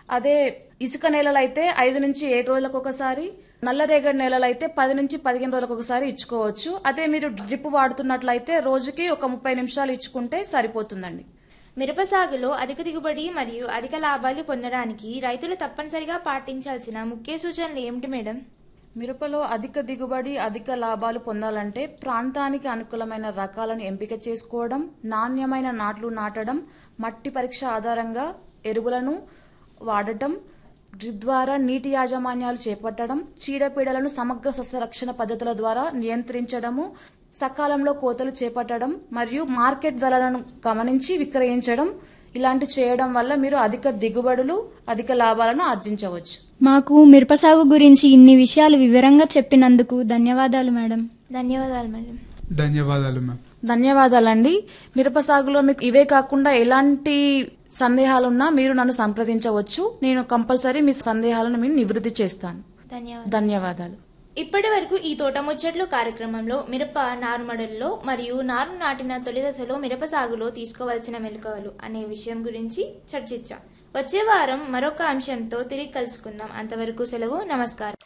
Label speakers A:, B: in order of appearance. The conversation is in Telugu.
A: అదే ఇసుక నేలలు అయితే ఐదు నుంచి ఏడు రోజులకు ఒకసారి నల్లరేగడి నేలలు అయితే పది నుంచి పదిహేను రోజులకు ఒకసారి ఇచ్చుకోవచ్చు అదే మీరు డ్రిప్ వాడుతున్నట్లయితే రోజుకి ఒక ముప్పై నిమిషాలు ఇచ్చుకుంటే సరిపోతుందండి
B: మిరప సాగులో అధిక దిగుబడి మరియు అధిక లాభాలు పొందడానికి రైతులు తప్పనిసరిగా పాటించాల్సిన ముఖ్య సూచనలు ఏమిటి మేడం
A: మిరపలో అధిక దిగుబడి అధిక లాభాలు పొందాలంటే ప్రాంతానికి అనుకూలమైన రకాలను ఎంపిక చేసుకోవడం నాణ్యమైన నాట్లు నాటడం మట్టి పరీక్ష ఆధారంగా ఎరువులను వాడటం డ్రిప్ ద్వారా నీటి యాజమాన్యాలు చేపట్టడం చీడపీడలను సమగ్ర సస్యరక్షణ పద్ధతుల ద్వారా నియంత్రించడము సకాలంలో కోతలు చేపట్టడం మరియు మార్కెట్ ధరలను గమనించి విక్రయించడం ఇలాంటి చేయడం వల్ల మీరు అధిక దిగుబడులు అధిక లాభాలను ఆర్జించవచ్చు
C: మాకు మిరప సాగు గురించి ఇన్ని విషయాలు వివరంగా చెప్పినందుకు ధన్యవాదాలు మేడం
B: ధన్యవాదాలు మేడం
D: ధన్యవాదాలు మ్యామ్
A: ధన్యవాదాలండి మిరప సాగులో మీకు ఇవే కాకుండా ఎలాంటి సందేహాలున్నా మీరు నన్ను సంప్రదించవచ్చు నేను కంపల్సరీ మీ సందేహాలను మీరు నివృత్తి చేస్తాను
B: ధన్యవాదాలు
A: ధన్యవాదాలు
B: ఇప్పటి వరకు ఈ తోట ముచ్చట్లు కార్యక్రమంలో మిరప నారుమడుల్లో మరియు నారు నాటిన తొలి దశలో మిరప సాగులో తీసుకోవాల్సిన మెలకువలు అనే విషయం గురించి చర్చించాం వచ్చే వారం మరొక అంశంతో తిరిగి కలుసుకుందాం అంతవరకు సెలవు నమస్కారం